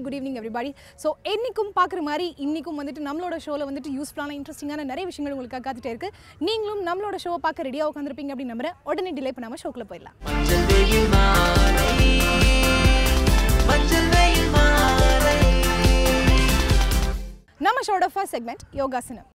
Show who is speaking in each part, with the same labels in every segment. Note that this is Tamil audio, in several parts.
Speaker 1: குட் ஈவினிங் எவ்ரிபாடி ஸோ என்னைக்கும் பார்க்குற மாதிரி இன்னைக்கும் வந்துட்டு நம்மளோட ஷோவில் வந்துட்டு யூஸ்ஃபுல்லான இன்ட்ரெஸ்டிங்கான நிறைய விஷயங்கள் உங்களுக்கு காத்துட்டே இருக்கு நீங்களும் நம்மளோட ஷோவை பார்க்க ரெடியாக உட்காந்துருப்பீங்க அப்படின்னு நம்புறேன் உடனே டிலே பண்ணாமல் ஷோக்குள்ள போயிடலாம்
Speaker 2: மஞ்சள் வெயில் மாலை மஞ்சள் வெயில் மாலை
Speaker 1: நம்ம ஷோட ஃபர்ஸ்ட் செக்மெண்ட் யோகாசனம்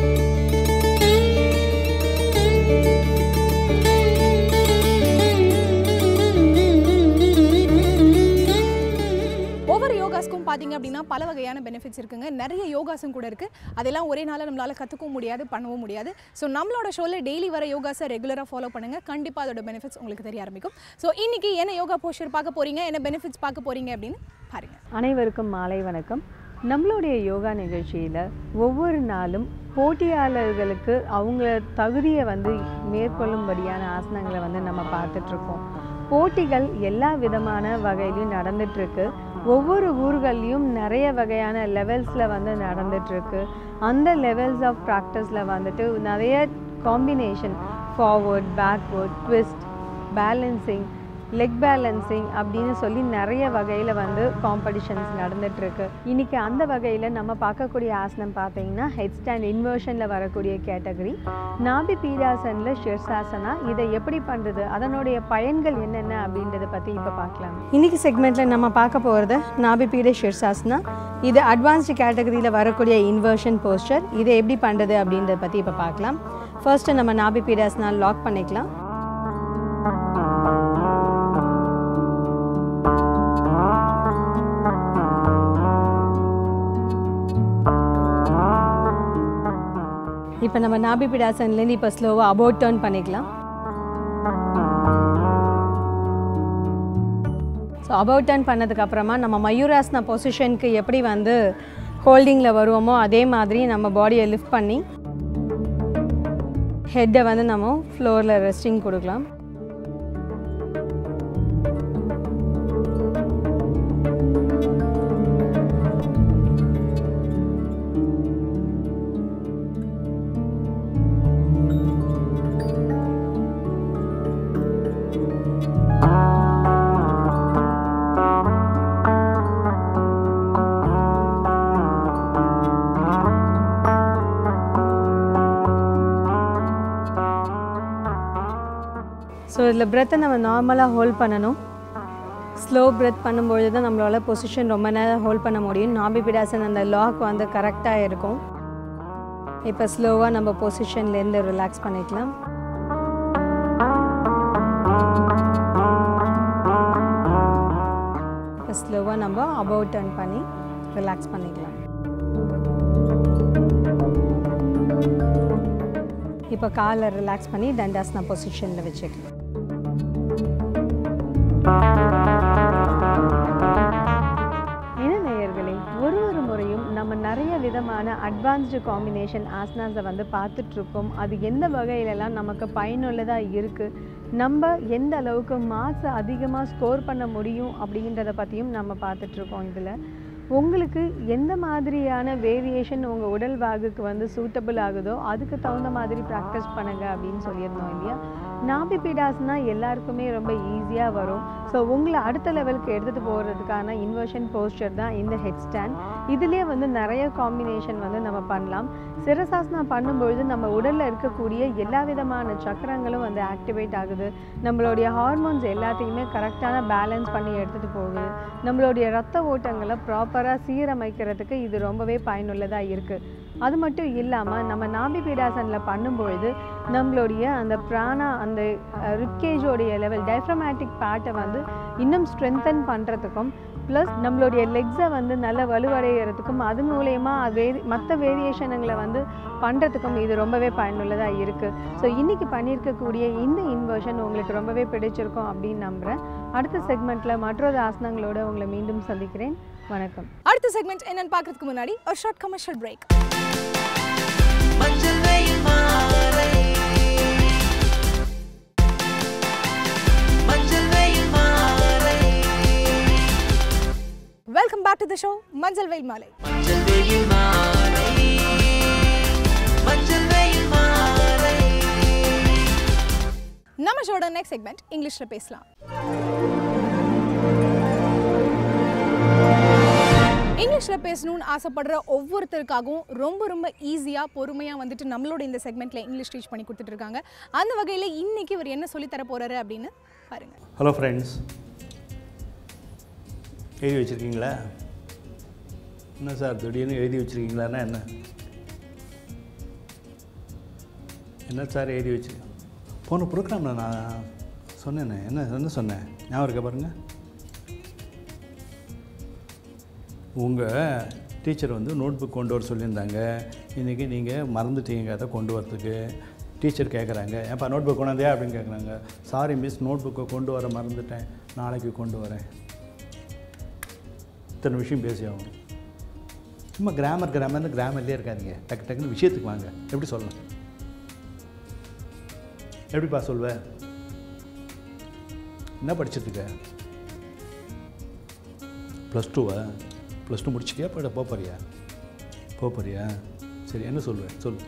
Speaker 1: ஒவ்வொரு யோகாஸ்க்கும் பார்த்தீங்க அப்படின்னா பல வகையான பெனிஃபிட்ஸ் இருக்குங்க நிறைய யோகாசம் கூட இருக்குது அதெல்லாம் ஒரே நாளில் நம்மளால் கற்றுக்கவும் முடியாது பண்ணவும் முடியாது ஸோ நம்மளோட ஷோவில் டெய்லி வர யோகாஸை ரெகுலராக ஃபாலோ பண்ணுங்கள் கண்டிப்பாக அதோட பெனிஃபிட்ஸ் உங்களுக்கு தெரிய ஆரம்பிக்கும் ஸோ இன்னைக்கு என்ன யோகா போஸ்டர் பார்க்க போகிறீங்க என்ன பெனிஃபிட்ஸ் பார்க்க போகிறீங்க அப்படின்னு பாருங்கள்
Speaker 3: அனைவருக்கும் மாலை வணக்கம் நம்மளுடைய யோகா நிகழ்ச்சியில் ஒவ்வொரு நாளும் போட்டியாளர்களுக்கு அவங்க தகுதியை வந்து மேற்கொள்ளும்படியான ஆசனங்களை வந்து நம்ம பார்த்துட்ருக்கோம் போட்டிகள் எல்லா விதமான வகையிலையும் நடந்துட்டுருக்கு ஒவ்வொரு ஊர்கள்லையும் நிறைய வகையான லெவல்ஸில் வந்து நடந்துட்டுருக்கு அந்த லெவல்ஸ் ஆஃப் ப்ராக்டிஸில் வந்துட்டு நிறைய combination forward backward twist balancing leg balancing அப்படின்னு சொல்லி நிறைய வகையில் வந்து காம்படிஷன்ஸ் நடந்துட்டுருக்கு இன்றைக்கி அந்த வகையில் நம்ம பார்க்கக்கூடிய ஆசனம் பார்த்தீங்கன்னா ஹெட் ஸ்டாண்ட் இன்வர்ஷனில் வரக்கூடிய கேட்டகரி நாபி பீடாசனில் ஷிர்சாசனா இதை எப்படி பண்ணுறது அதனுடைய பயன்கள் என்னென்ன அப்படின்றத பற்றி இப்போ பார்க்கலாம் இன்றைக்கி செக்மெண்ட்டில் நம்ம பார்க்க போகிறது நாபி பீட ஷிர்சாசனா இது அட்வான்ஸ்டு கேட்டகரியில் வரக்கூடிய இன்வர்ஷன் போஸ்டர் இதை எப்படி பண்ணுறது அப்படின்றத பற்றி இப்போ பார்க்கலாம் ஃபர்ஸ்ட்டு நம்ம நாபி பீடாசனா லாக் பண்ணிக்கலாம் இப்போ நம்ம நாபி பிடாசன்லேருந்து இப்போ ஸ்லோவாக அபவுட் டர்ன் பண்ணிக்கலாம் ஸோ அபவுட் டர்ன் பண்ணதுக்கு அப்புறமா நம்ம மயூராஸ்னா பொசிஷனுக்கு எப்படி வந்து ஹோல்டிங்கில் வருவோமோ அதே மாதிரி நம்ம பாடியை லிஃப்ட் பண்ணி ஹெட்டை வந்து நம்ம ஃப்ளோரில் ரெஸ்டிங் கொடுக்கலாம் ஸோ இதில் பிரெத்தை நம்ம நார்மலாக ஹோல்ட் பண்ணணும் ஸ்லோ பிரெத் பண்ணும்பொழுது தான் நம்மளால பொசிஷன் ரொம்ப நேரம் ஹோல்ட் பண்ண முடியும் நாபி பிடாசன் அந்த லாக் வந்து கரெக்டாக இருக்கும் இப்போ ஸ்லோவாக நம்ம பொசிஷன்லேருந்து ரிலாக்ஸ் பண்ணிக்கலாம் இப்போ ஸ்லோவாக நம்ம அபவுட் டர்ன் பண்ணி ரிலாக்ஸ் பண்ணிக்கலாம் இப்போ காலை ரிலாக்ஸ் பண்ணி தண்டாசனா பொசிஷனில் வச்சுக்கலாம் என்ன நேயர்களே ஒரு ஒரு முறையும் நம்ம நிறைய விதமான அட்வான்ஸ்டு காம்பினேஷன் ஆசனாஸை வந்து பார்த்துட்ருக்கோம் அது எந்த வகையிலலாம் நமக்கு பயனுள்ளதாக இருக்குது நம்ம எந்த அளவுக்கு மார்க்ஸை அதிகமாக ஸ்கோர் பண்ண முடியும் அப்படின்றத பற்றியும் நம்ம பார்த்துட்ருக்கோம் இதில் உங்களுக்கு எந்த மாதிரியான வேரியேஷன் உங்கள் உடல் வாகுக்கு வந்து சூட்டபிள் ஆகுதோ அதுக்கு தகுந்த மாதிரி ப்ராக்டிஸ் பண்ணுங்க அப்படின்னு சொல்லியிருந்தோம் இல்லையா நாபி பீடாஸ்னா எல்லாருக்குமே ரொம்ப ஈஸியாக வரும் ஸோ உங்களை அடுத்த லெவலுக்கு எடுத்துகிட்டு போகிறதுக்கான இன்வர்ஷன் போஸ்டர் தான் இந்த ஹெட் ஸ்டாண்ட் இதுலேயே வந்து நிறைய காம்பினேஷன் வந்து நம்ம பண்ணலாம் சிரசாசனா பண்ணும்பொழுது நம்ம உடலில் இருக்கக்கூடிய எல்லா விதமான சக்கரங்களும் வந்து ஆக்டிவேட் ஆகுது நம்மளுடைய ஹார்மோன்ஸ் எல்லாத்தையுமே கரெக்டான பேலன்ஸ் பண்ணி எடுத்துகிட்டு போகுது நம்மளுடைய ரத்த ஓட்டங்களை ப்ராப்பராக சீரமைக்கிறதுக்கு இது ரொம்பவே பயனுள்ளதாக இருக்குது அது மட்டும் இல்லாமல் நம்ம நாபி பீடாசனில் பண்ணும்பொழுது நம்மளுடைய அந்த பிராணா அந்த ரிப்கேஜோடைய லெவல் டைஃப்ரமேட்டிக் பார்ட்டை வந்து இன்னும் ஸ்ட்ரென்தன் பண்ணுறதுக்கும் ப்ளஸ் நம்மளுடைய லெக்ஸை வந்து நல்ல வலுவடைகிறதுக்கும் அது மூலயமா வேரி மற்ற வேரியேஷனுங்களை வந்து பண்ணுறதுக்கும் இது ரொம்பவே பயனுள்ளதாக இருக்குது ஸோ இன்றைக்கி பண்ணியிருக்கக்கூடிய இந்த இன்வர்ஷன் உங்களுக்கு ரொம்பவே பிடிச்சிருக்கும் அப்படின்னு நம்புகிறேன் அடுத்த செக்மெண்ட்டில் மற்றொரு ஆசனங்களோட உங்களை மீண்டும் சந்திக்கிறேன் வணக்கம்
Speaker 1: அடுத்த செக்மெண்ட் என்னன்னு பார்க்கறதுக்கு முன்னாடி ஒரு ஷார்ட் கமர்ஷியல் பிரேக்
Speaker 2: மஞ்சள் வெயில் மாலை மஞ்சள் வெயில் மாலை
Speaker 1: welcome back to the show மஞ்சள் வெயில் மாலை
Speaker 2: மஞ்சள் வெயில் மாலை மஞ்சள் வெயில் மாலை
Speaker 1: நம்ம ஷோட நெக்ஸ்ட் செக்மெண்ட் இங்கிலீஷில் பேசலாம் இங்கிலீஷில் பேசணும்னு ஆசைப்படுற ஒவ்வொருத்தருக்காகவும் ரொம்ப ரொம்ப ஈஸியாக பொறுமையாக வந்துட்டு நம்மளோட இந்த செக்மெண்ட்டில் இங்கிலீஷ் டீச் பண்ணி கொடுத்துட்டு இருக்காங்க அந்த வகையில் இன்னைக்கு இவர் என்ன சொல்லித் தர போறாரு அப்படின்னு பாருங்கள்
Speaker 4: ஹலோ ஃப்ரெண்ட்ஸ் எழுதி வச்சுருக்கீங்களா என்ன சார் திடீர்னு எழுதி வச்சுருக்கீங்களான்னா என்ன என்ன சார் எழுதி வச்சுருக்கேன் போன ப்ரோக்ராமில் நான் சொன்னேனே என்ன என்ன சொன்னேன் ஞாபகம் இருக்க பாருங்கள் உங்கள் டீச்சர் வந்து நோட் புக் கொண்டு வர சொல்லியிருந்தாங்க இன்றைக்கி நீங்கள் மறந்துட்டீங்க அதை கொண்டு வரதுக்கு டீச்சர் கேட்குறாங்க ஏப்பா நோட் புக் கொண்டாந்தியா அப்படின்னு கேட்குறாங்க சாரி மிஸ் நோட் புக்கை கொண்டு வர மறந்துட்டேன் நாளைக்கு கொண்டு வரேன் இத்தனை விஷயம் பேசி ஆகணும் சும்மா கிராமர் கிராமர்னு கிராமர்லேயே இருக்காதீங்க டக்கு டக்குன்னு விஷயத்துக்கு வாங்க எப்படி சொல்லலாம் எப்படிப்பா சொல்வ என்ன படிச்சிருக்க ப்ளஸ் டூவா ப்ளஸ் டூ முடிச்சிட்டியா போய்ட போக போறியா போக போறியா சரி என்ன சொல்லுவேன் சொல்லு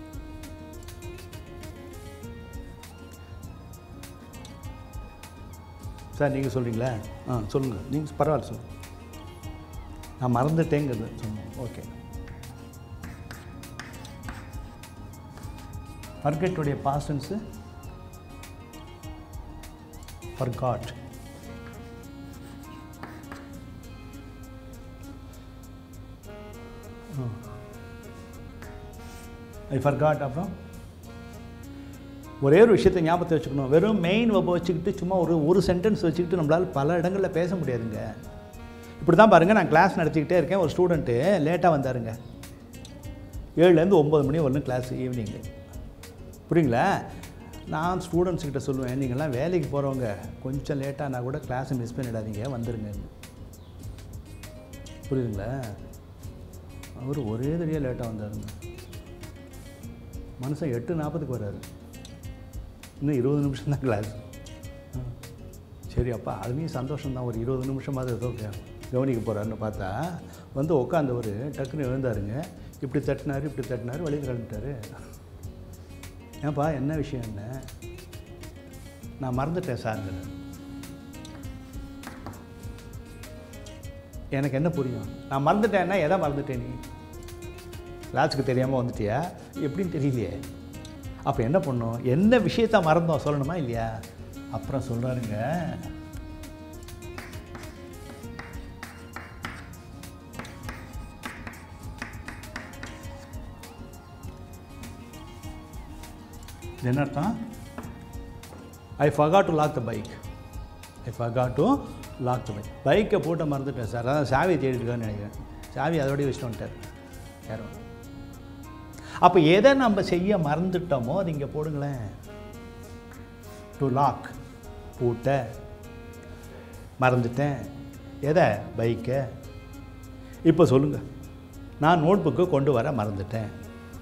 Speaker 4: சார் நீங்கள் சொல்கிறீங்களா ஆ சொல்லுங்கள் நீங்கள் பரவாயில்ல சொல்லுங்கள் நான் மறந்துட்டேங்கிறது சொன்னோம் ஓகே ஃபர்கெட்டுடைய பாஸ்டன்ஸு ஃபர்காட் ஐ ஃபர்காட் அப்புறம் ஒரே ஒரு விஷயத்தை ஞாபகத்தை வச்சுக்கணும் வெறும் மெயின் வெப்பை வச்சுக்கிட்டு சும்மா ஒரு ஒரு சென்டென்ஸ் வச்சுக்கிட்டு நம்மளால் பல இடங்களில் பேச முடியாதுங்க இப்படி தான் பாருங்கள் நான் கிளாஸ் நடத்திக்கிட்டே இருக்கேன் ஒரு ஸ்டூடெண்ட்டு லேட்டாக வந்தாருங்க ஏழுலேருந்து ஒம்பது மணி வரணும் கிளாஸ் ஈவினிங்கு புரியுங்களா நான் ஸ்டூடெண்ட்ஸ் கிட்ட சொல்லுவேன் நீங்கள்லாம் வேலைக்கு போகிறவங்க கொஞ்சம் லேட்டானா கூட கிளாஸை மிஸ் பண்ணிடாதீங்க வந்துடுங்க புரியுதுங்களா அவர் ஒரே தடியாக லேட்டாக வந்தாருங்க மனுஷன் எட்டு நாற்பதுக்கு வர்றாரு இன்னும் இருபது நிமிஷம் தான் கிளாஸ் சரி அப்பா அதுலேயும் சந்தோஷம் தான் ஒரு இருபது நிமிஷமாவது ஏதோ கே- கவனிக்க போகிறாருன்னு பார்த்தா வந்து உட்காந்தவர் டக்குன்னு எழுந்தாருங்க இப்படி தட்டினாரு இப்படி தட்டினாரு வெளியில் கிளம்பிட்டாரு ஏன்பா என்ன விஷயம் என்ன நான் மறந்துட்டேன் சார்ங்க எனக்கு என்ன புரியும் நான் மறந்துட்டேன்னா எதை மறந்துட்டேன் நீ கிளாஸுக்கு தெரியாமல் வந்துட்டியா எப்படின்னு தெரியலையே அப்போ என்ன பண்ணும் என்ன விஷயத்த மறந்தோம் சொல்லணுமா இல்லையா அப்புறம் சொல்கிறாருங்க இது என்ன அர்த்தம் I forgot to lock the bike I forgot to lock the bike bike போட்டு மறந்துட்டேன் சார் அதான் சாவி தேடிருக்கான்னு நினைக்கிறேன் சாவி அதோடய வச்சுட்டு வந்துட்டார் யாரும் இல்லை. அப்போ எதை நம்ம செய்ய மறந்துட்டோமோ அது இங்கே போடுங்களேன் டு லாக் பூட்ட மறந்துட்டேன் எதை பைக்கை இப்போ சொல்லுங்கள் நான் நோட் புக்கு கொண்டு வர மறந்துட்டேன்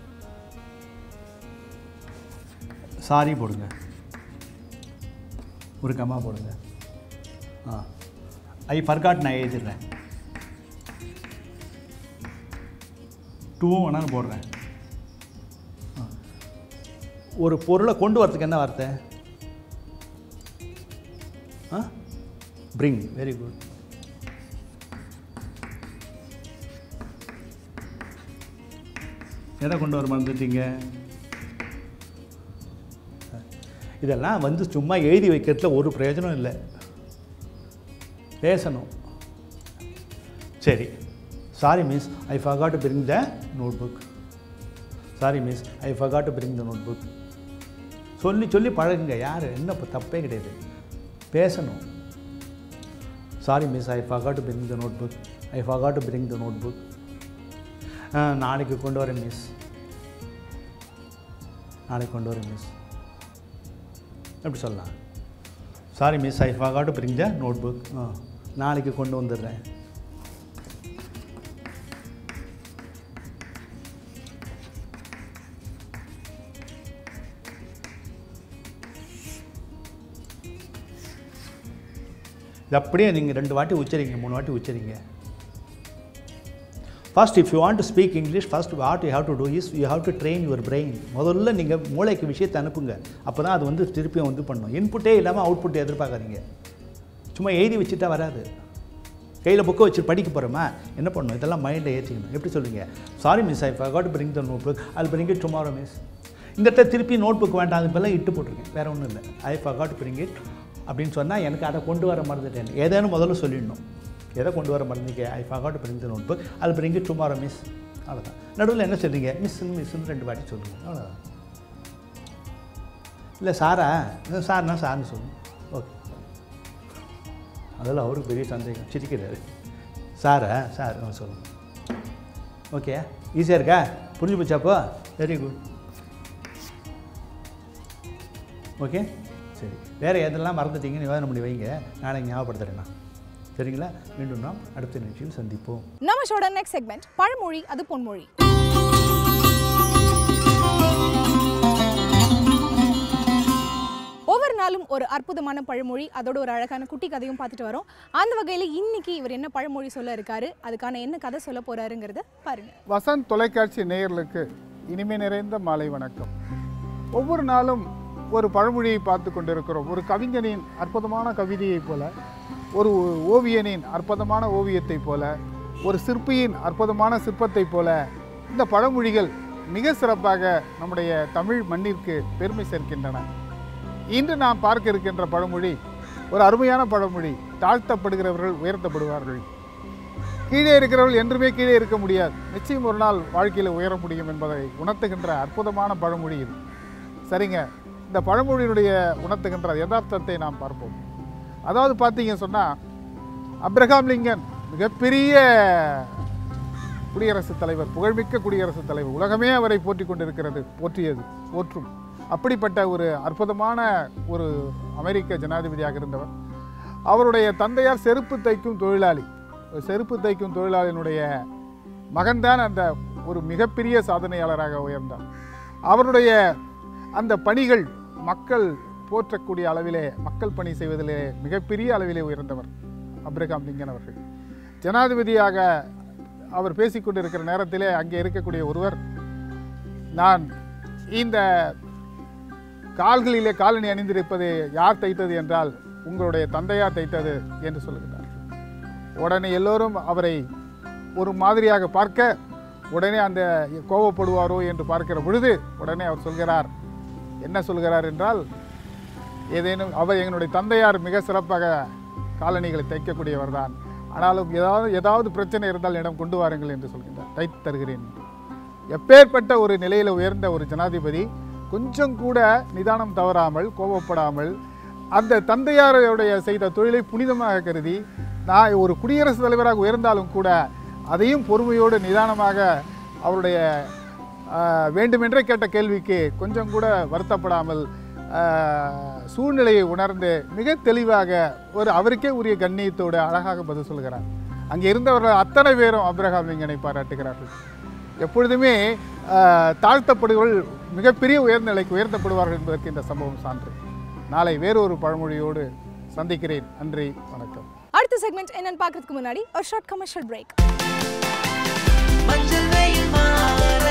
Speaker 4: சாரி போடுங்க ஒரு கம்மா போடுங்க ஆ ஐ ஃபர்காட் நான் எழுதிடுறேன் டூவும் வேணாலும் போடுறேன் ஆ. ஒரு பொருளை கொண்டு வரதுக்கு என்ன வார்த்தை ஆ பிரிங் வெரி குட் எதை கொண்டு வர மறந்துட்டீங்க இதெல்லாம் வந்து சும்மா எழுதி வைக்கிறதுல ஒரு பிரயோஜனம் இல்லை பேசணும் சரி sorry miss I forgot to bring the note notebook sorry miss I forgot to bring the note notebook சொல்லி சொல்லி பழகுங்க யார் என்ன இப்போ தப்பே கிடையாது பேசணும் sorry miss I forgot to bring the note notebook I forgot to bring the note notebook நாளைக்கு கொண்டு வரேன் மிஸ் நாளைக்கு கொண்டு வரேன் மிஸ் எப்படி சொல்லலாம் sorry miss I forgot to bring the note notebook நாளைக்கு கொண்டு வந்துடுறேன் இது அப்படியே நீங்கள் ரெண்டு வாட்டி உச்சரிங்க மூணு வாட்டி உச்சரிங்க first if you want to speak English first what you have to do is you have to train your brain முதல்ல நீங்கள் மூளைக்கு விஷயத்தை அனுப்புங்க அப்போ தான் அது வந்து திருப்பியும் வந்து பண்ணும் இன்புட்டே இல்லாமல் அவுட்புட் எதிர்பார்க்காதீங்க சும்மா எழுதி வச்சுட்டா வராது கையில் புக்கை வச்சு படிக்க போகிறோமா என்ன பண்ணணும் இதெல்லாம் மைண்டில் ஏற்றிக்கணும் எப்படி சொல்லுவீங்க sorry miss I forgot bring the note book அது பிரிங் இட் டுமாரோ மிஸ் இந்த இடத்துல திருப்பி நோட் புக் வேண்டாம் அது இப்போல்லாம் இட்டு போட்டிருக்கேன் வேறு ஒன்றும் இல்லை ஐ ஃபர்காட் பிரிங் இட் அப்படின்னு சொன்னால் எனக்கு அதை கொண்டு வர மறந்துட்டேன் ஏதேனும் முதல்ல சொல்லிடணும் எதை கொண்டு வர மறந்துக்க I forgot bring the note book அது பிரிங் இட் டுமாரோ மிஸ் அவ்வளோதான் நடுவில் என்ன சொல்றீங்க மிஸ்ஸுன்னு மிஸ்ஸுன்னு ரெண்டு வாட்டி சொல்லுங்கள் அவ்வளோதான் இல்லை சாரா இல்லை சார்னா சார்னு சொல்லுங்க ஓகே அதில் அவருக்கு பெரிய சந்தேகம் சிரிக்கிறாரு சாரா சார் ஆ, சொல்லுங்க ஓகே ஈஸியாக இருக்கா புரிஞ்சு போச்சாப்போ வெரி குட் ஓகே சரி வேறு எதெல்லாம் மறந்துட்டீங்கன்னு யோசனை பண்ணி வைங்க நாளைக்கு ஞாபகப்படுத்துகிறேன் நான் சரிங்களா மீண்டும் நாம் அடுத்த நிகழ்ச்சியில் சந்திப்போம்
Speaker 1: நம்ம ஷோட நெக்ஸ்ட் செக்மெண்ட் பழமொழி அது பொன்மொழி ஒவ்வொரு நாளும் ஒரு அற்புதமான பழமொழி அதோட ஒரு அழகான குட்டி கதையும் பார்த்துட்டு வரோம் அந்த வகையில் இன்னைக்கு இவர் என்ன பழமொழி சொல்ல இருக்காரு அதுக்கான என்ன கதை சொல்ல போறாருங்கிறத பாருங்க
Speaker 5: வசந்த் தொலைக்காட்சி நேயர்களுக்கு இனிமை நிறைந்த மாலை வணக்கம் ஒவ்வொரு நாளும் ஒரு பழமொழியை பார்த்து கொண்டிருக்கிறோம் ஒரு கவிஞனின் அற்புதமான கவிதையைப் போல ஒரு ஓவியனின் அற்புதமான ஓவியத்தைப் போல ஒரு சிற்பியின் அற்புதமான சிற்பத்தைப் போல இந்த பழமொழிகள் மிக சிறப்பாக நம்முடைய தமிழ் மண்ணிற்கு பெருமை சேர்க்கின்றன இன்று நாம் பார்க்க இருக்கின்ற பழமொழி ஒரு அருமையான பழமொழி தாழ்த்தப்படுகிறவர்கள் உயர்த்தப்படுவார்கள் கீழே இருக்கிறவர்கள் என்றுமே கீழே இருக்க முடியாது நிச்சயம் ஒரு நாள் வாழ்க்கையில் உயர முடியும் என்பதை உணர்த்துகின்ற அற்புதமான பழமொழி இது சரிங்க இந்த பழமொழியினுடைய உணர்த்துகின்ற யதார்த்தத்தை நாம் பார்ப்போம் அதாவது பார்த்தீங்க சொன்னால் அப்ரஹாம் லிங்கன் மிகப்பெரிய குடியரசுத் தலைவர் புகழ்மிக்க குடியரசுத் தலைவர் உலகமே அவரை போற்றிக் கொண்டிருக்கிறது போற்றியது போற்றும் அப்படிப்பட்ட ஒரு அற்புதமான ஒரு அமெரிக்க ஜனாதிபதியாக இருந்தவர் அவருடைய தந்தையார் செருப்பு தைக்கும் தொழிலாளி ஒரு செருப்பு தைக்கும் தொழிலாளியினுடைய மகன்தான் அந்த ஒரு மிகப்பெரிய சாதனையாளராக உயர்ந்தார் அவருடைய அந்த பணிகள் மக்கள் போற்றக்கூடிய அளவிலே மக்கள் பணி செய்வதிலே மிகப்பெரிய அளவிலே உயர்ந்தவர் அப்ரகாம் லிங்கன் அவர்கள் ஜனாதிபதியாக அவர் பேசிக்கொண்டிருக்கிற நேரத்திலே அங்கே இருக்கக்கூடிய ஒருவர் நான் இந்த கால்களிலே காலணி அணிந்திருப்பது யார் தைத்தது என்றால் உங்களுடைய தந்தையார் தைத்தது என்று சொல்லுகிறார் உடனே எல்லோரும் அவரை ஒரு மாதிரியாக பார்க்க உடனே அந்த கோபப்படுவாரோ என்று பார்க்கிற பொழுது உடனே அவர் சொல்கிறார் என்ன சொல்கிறார் என்றால் ஏதேனும் அவர் எங்களுடைய தந்தையார் மிக சிறப்பாக காலணிகளை தைக்கக்கூடியவர் தான் ஆனாலும் ஏதாவது ஏதாவது பிரச்சனை இருந்தால் என்னிடம் கொண்டு வாருங்கள் என்று சொல்கின்றார் தைத்து தருகிறேன் என்று. எப்பேற்பட்ட ஒரு நிலையில் உயர்ந்த ஒரு ஜனாதிபதி கொஞ்சம் கூட நிதானம் தவறாமல் கோபப்படாமல் அந்த தந்தையாருடைய செய்த தொழிலை புனிதமாக கருதி நான் ஒரு குடியரசுத் தலைவராக உயர்ந்தாலும் கூட அதையும் பொறுமையோடு நிதானமாக அவருடைய ஆஹ், வேண்டுமென்றே கேட்ட கேள்விக்கு கொஞ்சம் கூட வருத்தப்படாமல் ஆஹ், சூழ்நிலையை உணர்ந்து மிக தெளிவாக ஒரு அவருக்கே உரிய கண்ணியத்தோடு அழகாக பதில் சொல்கிறார் அங்கே இருந்தவர்கள் அத்தனை பேரும் அப்ரஹாம் லிங்கனை பாராட்டுகிறார்கள் எப்பொழுதுமே ஆஹ், தாழ்த்தப்படுபவர்கள் மிகப்பெரிய உயர்ந்த நிலைக்கு உயர்த்தப்படுவார்கள் என்பதற்கு இந்த சம்பவம் சான்று நாளை வேறொரு பழமொழியோடு சந்திக்கிறேன் நன்றி வணக்கம்
Speaker 1: அடுத்த செக்மெண்ட் என்னன்னு பார்க்கறதுக்கு முன்னாடி ஒரு ஷார்ட் கமர்ஷியல் பிரேக்
Speaker 2: மஞ்சள் வெயில் மாலை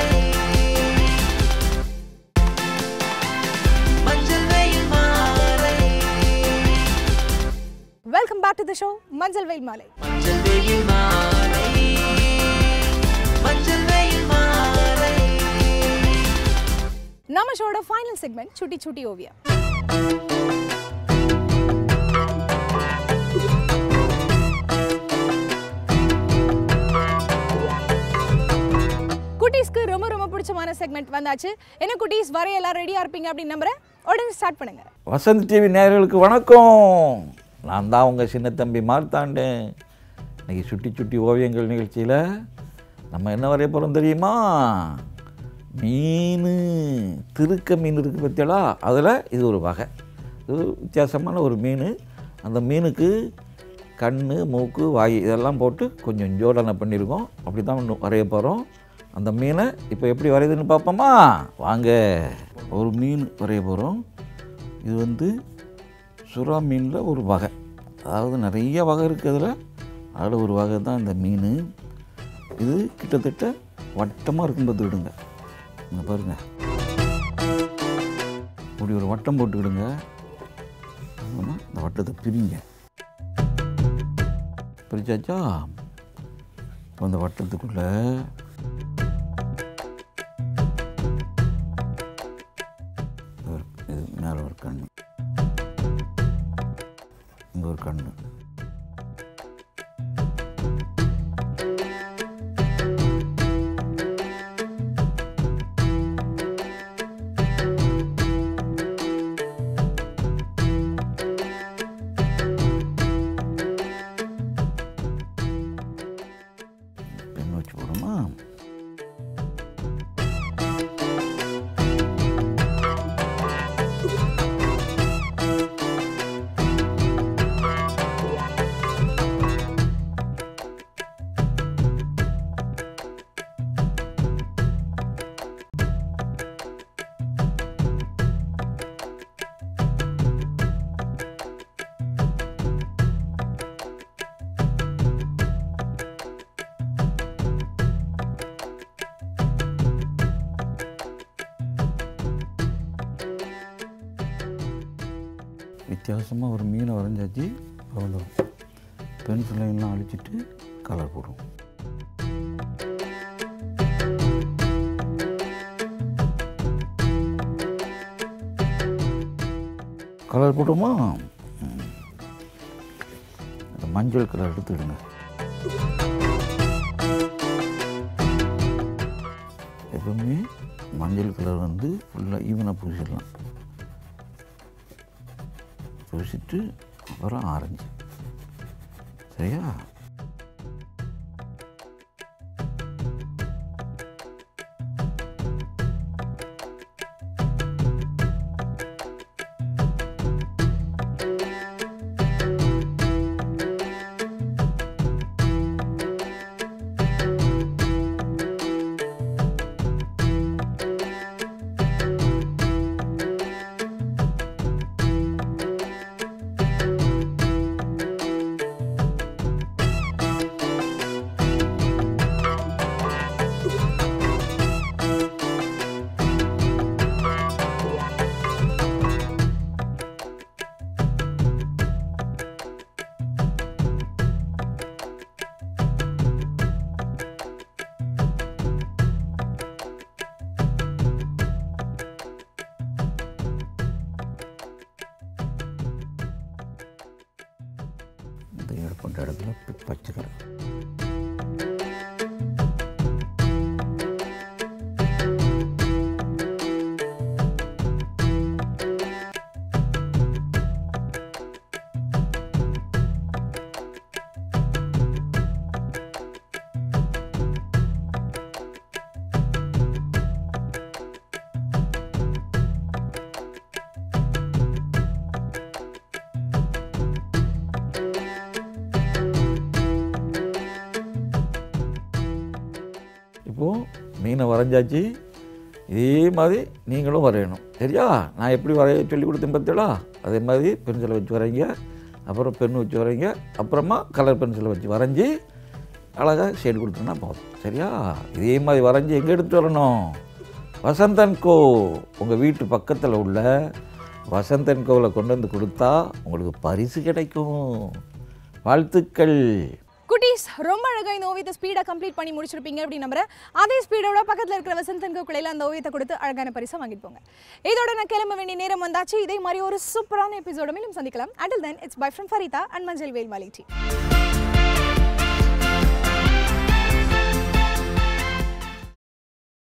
Speaker 2: மஞ்சள் வெயில் மாலை
Speaker 1: welcome back to the show மஞ்சள் வெயில் மாலை
Speaker 2: மஞ்சள் வெயில் மாலை மஞ்சள் வெயில் மாலை
Speaker 1: நம்ம ஷோட ஃபைனல் செக்மெண்ட் சுட்டி சுட்டி ஓவியம் குட்டீஸ்க்கு ரொம்ப ரொம்ப பிடிச்சமான செக்மெண்ட் வந்தாச்சு என்ன குட்டீஸ் வரைய எல்லாம் ரெடியா இருப்பீங்க அப்படின்னு நம்புறேன் உடனே ஸ்டார்ட் பண்ணுங்க
Speaker 6: வசந்த் டிவி நேயர்களுக்கு வணக்கம் நான் தான் உங்கள் சின்ன தம்பி மார்த்தாண்டேன் இன்னைக்கு சுட்டி சுட்டி ஓவியங்கள் நிகழ்ச்சியில் நம்ம என்ன வரைய போகிறோம் தெரியுமா மீன் திருக்க மீன் இருக்குது பற்றியலா அதில் இது ஒரு வகை இது வித்தியாசமான ஒரு மீன் அந்த மீனுக்கு கண் மூக்கு வாய் இதெல்லாம் போட்டு கொஞ்சம் ஜோடனை பண்ணியிருக்கோம் அப்படி தான் ஒன்று வரைய போகிறோம் அந்த மீனை இப்போ எப்படி வரையுதுன்னு பார்ப்போமா வாங்க ஒரு மீன் வரைய போகிறோம் இது வந்து சுறா மீனில் ஒரு வகை அதாவது நிறைய வகை இருக்குது அதில் அதில் ஒரு வகை தான் இந்த மீன் இது கிட்டத்தட்ட வட்டமாக இருக்கும் பார்த்துக்கிடுங்க இங்கே பாருங்கள் இப்படி ஒரு வட்டம் போட்டுக்கிடுங்க அப்புறமா இந்த வட்டத்தை பிரிங்க பிரிச்சாச்சா இப்போ அந்த வட்டத்துக்குள்ள ஒரு- இது மேலே ஒரு கண்ணு இங்கே ஒரு கண்ணு பெண் வச்சு போடுமா வித்தியாசமாக ஒரு மீனை வரைஞ்சாச்சு அவ்வளோ பென்சில் லைன்லாம் அழிச்சிட்டு கலர் போடுவோம் கலர் போட்டோமா ம். அந்த மஞ்சள் கலர் எடுத்துடுங்க எப்பவுமே மஞ்சள் கலர் வந்து ஃபுல்லாக ஈவனாக பூசிடலாம் பூசிட்டு அப்புறம் ஆரஞ்சு சரியா இந்த எடுப்பட்ட இடத்துல பி- பச்சை கலர் இப்போது மீனை வரைஞ்சாச்சு இதே மாதிரி நீங்களும் வரையணும் சரியா நான் எப்படி வரைய சொல்லி கொடுத்தேன் பார்த்தீங்களா அதே மாதிரி பென்சிலை வச்சு வரைங்க அப்புறம் பென் வச்சு வரைங்க அப்புறமா கலர் பென்சிலை வச்சு வரைஞ்சி அழகாக ஷேடு கொடுத்தோம்னா போதும் சரியா இதே மாதிரி வரைஞ்சி எங்கே எடுத்து வரணும் வசந்தன் கோ உங்கள் வீட்டு பக்கத்தில் உள்ள வசந்தன் கோவில் கொண்டு வந்து கொடுத்தா உங்களுக்கு பரிசு கிடைக்கும் வாழ்த்துக்கள்
Speaker 1: குட்டீஸ் ரொம்ப அழகாக இந்த ஓவியத்தை ஸ்பீடாக கம்ப்ளீட் பண்ணி முடிச்சிருப்பீங்க அப்படின்னு நம்புறேன் அதே ஸ்பீடோட பக்கத்தில் இருக்கிற வசந்தன் கோக்குலையில் அந்த ஓவியத்தை கொடுத்து அழகான பரிசை வாங்கிட்டு போங்க இதோட நான் கிளம்ப வேண்டிய நேரம் வந்தாச்சு இதே மாதிரி ஒரு சூப்பரான எபிசோட மேலும் சந்திக்கலாம் until then it's bye from Farida and மஞ்சள் வேல் மாலிட்டி